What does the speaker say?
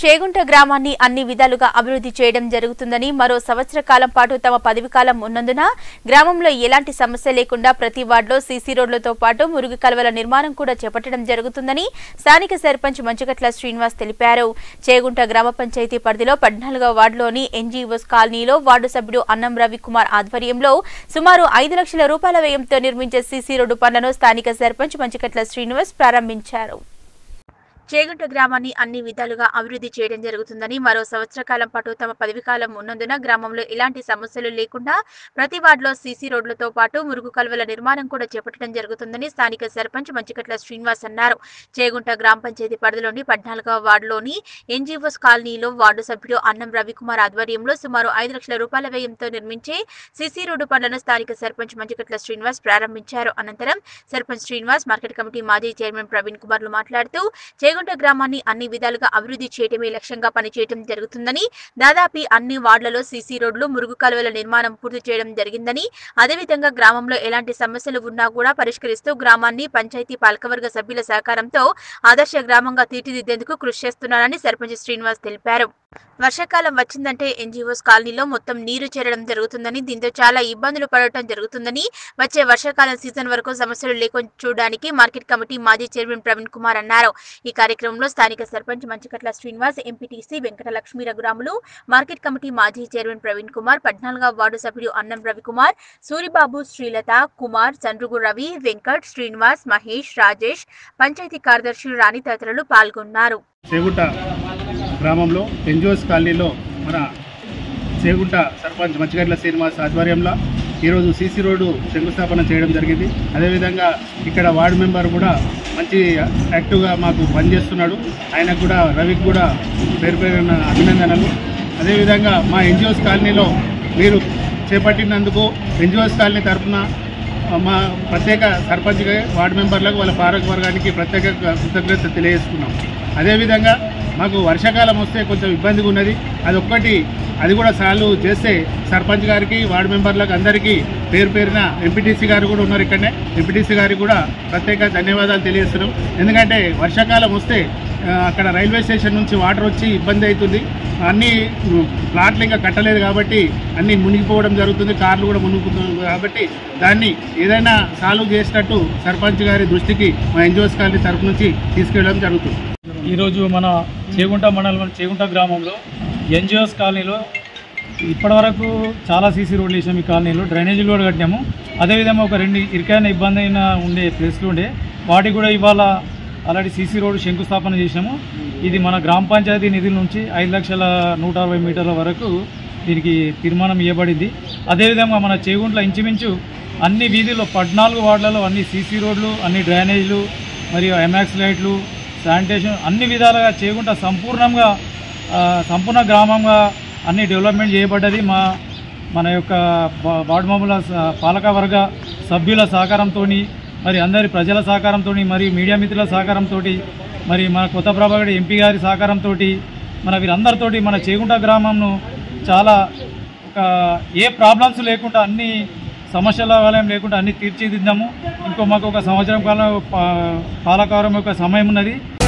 చేగుంట గ్రామాన్ని అన్ని విధాలుగా అభివృద్ధి చేయడం జరుగుతుందని మరో సంవత్సర కాలం పాటు తమ పదవి కాలం ఉన్నందున గ్రామంలో ఎలాంటి సమస్య లేకుండా ప్రతి వార్డులో సీసీ రోడ్లతో పాటు మురుగు కలవల నిర్మాణం కూడా చేపట్టడం జరుగుతుందని స్థానిక సర్పంచ్ మంచుగట్ల శ్రీనివాస్ తెలిపారు చేగుంట గ్రామ పంచాయతీ పరిధిలో పద్నాలుగవ వార్డులోని ఎన్జీఓస్ కాలనీలో వార్డు సభ్యుడు అన్నం రవికుమార్ ఆధ్వర్యంలో సుమారు ఐదు లక్షల రూపాయల వ్యయంతో నిర్మించే సీసీ రోడ్డు పనులను స్థానిక సర్పంచ్ మంచుగట్ల శ్రీనివాస్ ప్రారంభించారు చేగుంట గ్రామాన్ని అన్ని విధాలుగా అభివృద్ధి చేయడం జరుగుతుందని మరో సంవత్సర కాలం పాటు తమ పదవి కాలం ఉన్నందున గ్రామంలో ఎలాంటి సమస్యలు లేకుండా ప్రతి వార్డులో సీసీ రోడ్లతో పాటు మురుగు కలువల నిర్మాణం కూడా చేపట్టడం జరుగుతుందని స్థానిక సర్పంచ్ మంచికట్ల శ్రీనివాస్ అన్నారు చేగుంట గ్రామ పంచాయతీ పరిధిలోని పద్నాలుగవ వార్డులోని ఎన్జీఓస్ కాలనీలో వార్డు సభ్యుడు అన్నం రవికుమార్ ఆధ్వర్యంలో సుమారు ఐదు లక్షల రూపాయల వ్యయంతో నిర్మించే సీసీ రోడ్డు పనులను స్థానిక సర్పంచ్ మంచికట్ల శ్రీనివాస్ ప్రారంభించారు అనంతరం సర్పంచ్ శ్రీనివాస్ మార్కెట్ కమిటీ మాజీ చైర్మన్ ప్రవీణ్ కుమార్లు మాట్లాడుతూ చేగుంట గ్రామాన్ని అన్ని విధాలుగా అభివృద్ధి చేయడమే లక్ష్యంగా పనిచేయడం జరుగుతుందని దాదాపు అన్ని వార్డులలో సీసీ రోడ్లు మురుగు కాలువల నిర్మాణం పూర్తి చేయడం జరిగిందని అదేవిధంగా గ్రామంలో ఎలాంటి సమస్యలు ఉన్నా కూడా పరిష్కరిస్తూ గ్రామాన్ని పంచాయతీ పాలకవర్గ సభ్యుల సహకారంతో ఆదర్శ గ్రామంగా తీర్చిదిద్దేందుకు కృషి చేస్తున్నారని సర్పంచ్ శ్రీనివాస్ తెలిపారు వర్షాకాలం వచ్చిందంటే ఎన్జీఓస్ కాలనీలో మొత్తం నీరు చేరడం జరుగుతుందని దీంతో చాలా ఇబ్బందులు పడటం జరుగుతుందని వచ్చే వర్షాకాలం సీజన్ వరకు సమస్యలు లేకుండా చూడడానికి మార్కెట్ కమిటీ మాజీ చైర్మన్ ప్రవీణ్ కుమార్ అన్నారు ఈ కార్యక్రమంలో స్థానిక sarpanch Manchikatla Srinivas MPTC Venkata Lakshmi Raghuramulu market committee మాజీ చైర్మన్ ప్రవీణ్ కుమార్ పద్నాలుగవ వార్డు సభ్యుడు అన్నం రవికుమార్ సూరిబాబు శ్రీలత కుమార్ చంద్రుగు రవి వెంకట్ శ్రీనివాస్ మహేష్ రాజేష్ పంచాయతీ కార్యదర్శి రాణి తదితరులు పాల్గొన్నారు చేగుంట గ్రామంలో ఎన్జిఓస్ కాలనీలో మన చేగుంట సర్పంచ్ మచ్చిగడ్ల శ్రీనివాస్ ఆధ్వర్యంలో ఈరోజు సీసీ రోడ్డు శంకుస్థాపన చేయడం జరిగింది అదేవిధంగా ఇక్కడ వార్డు మెంబర్ కూడా మంచి యాక్టివ్గా మాకు పనిచేస్తున్నాడు ఆయనకు కూడా రవికి కూడా పేరు పేరున అభినందనలు అదేవిధంగా మా ఎన్జిఓస్ కాలనీలో మీరు చేపట్టినందుకు ఎన్జిఓస్ కాలనీ తరఫున మా ప్రత్యేక సర్పంచ్ వార్డు మెంబర్లకు వాళ్ళ పాలక వర్గానికి ప్రత్యేక కృతజ్ఞత తెలియజేసుకున్నాం అదేవిధంగా మాకు వర్షాకాలం వస్తే కొంచెం ఇబ్బందిగా ఉన్నది అది ఒక్కటి అది కూడా సాల్వ్ చేస్తే సర్పంచ్ గారికి వార్డు మెంబర్లకు అందరికీ పేరు పేరున ఎంపీటీసీ గారు కూడా ఉన్నారు ఇక్కడనే ఎంపీటీసీ గారికి కూడా ప్రత్యేక ధన్యవాదాలు తెలియజేస్తున్నాం ఎందుకంటే వర్షాకాలం వస్తే ఆ, అక్కడ రైల్వే స్టేషన్ నుంచి వాటర్ వచ్చి ఇబ్బంది అవుతుంది అన్ని ఉమ్, ప్లాట్లు ఇంకా కట్టలేదు కాబట్టి అన్ని మునిగిపోవడం జరుగుతుంది కార్లు కూడా మునిగిపోతుంది కాబట్టి దాన్ని ఏదైనా సాల్వ్ చేసినట్టు సర్పంచ్ గారి దృష్టికి మా ఎన్జిఓస్ కాలనీ తరపు నుంచి తీసుకెళ్ళడం జరుగుతుంది ఈరోజు మన చేగుంట మండలం చేగుంట గ్రామంలో ఎన్జిఓస్ కాలనీలో ఇప్పటివరకు చాలా సీసీ రోడ్లు వేసాము ఈ కాలనీలో డ్రైనేజీలు కూడా కట్టాము అదేవిధంగా ఒక రెండు ఇరికైన ఇబ్బంది అయిన ఉండే ప్లేస్లు ఉండే వాటికి కూడా ఇవాళ ఆల్రెడీ సీసీ రోడ్డు శంకుస్థాపన చేసాము ఇది మన గ్రామ పంచాయతీ నిధుల నుంచి ఐదు లక్షల నూట అరవై మీటర్ల వరకు దీనికి తీర్మానం ఇవ్వబడింది అదేవిధంగా మన చేగుంట్ల ఇంచుమించు అన్ని వీధుల్లో పద్నాలుగు వార్డులలో అన్ని సీసీ రోడ్లు అన్ని డ్రైనేజీలు మరియు ఎంఎక్స్ లైట్లు శానిటేషన్ అన్ని విధాలుగా చేకుంట సంపూర్ణంగా ఆ, సంపూర్ణ గ్రామంగా అన్ని డెవలప్మెంట్ చేయబడ్డది మా మన యొక్క వా- వార్డు మామూల స- పాలక వర్గ సభ్యుల సహకారంతో మరి అందరి ప్రజల సహకారంతో మరి మీడియా మిత్రుల సహకారంతో మరి మన కొత్త ప్రభాకర్ ఎంపీ గారి సహకారంతో మన వీరందరితోటి మన చేగుంట గ్రామంను చాలా ఒక ఏ ప్రాబ్లమ్స్ లేకుండా అన్ని సమస్యల వలయం లేకుండా అన్ని తీర్చిదిద్దాము ఇంకో మాకు ఒక సంవత్సరం కాలం పా- పాలకవరం యొక్క సమయం ఉన్నది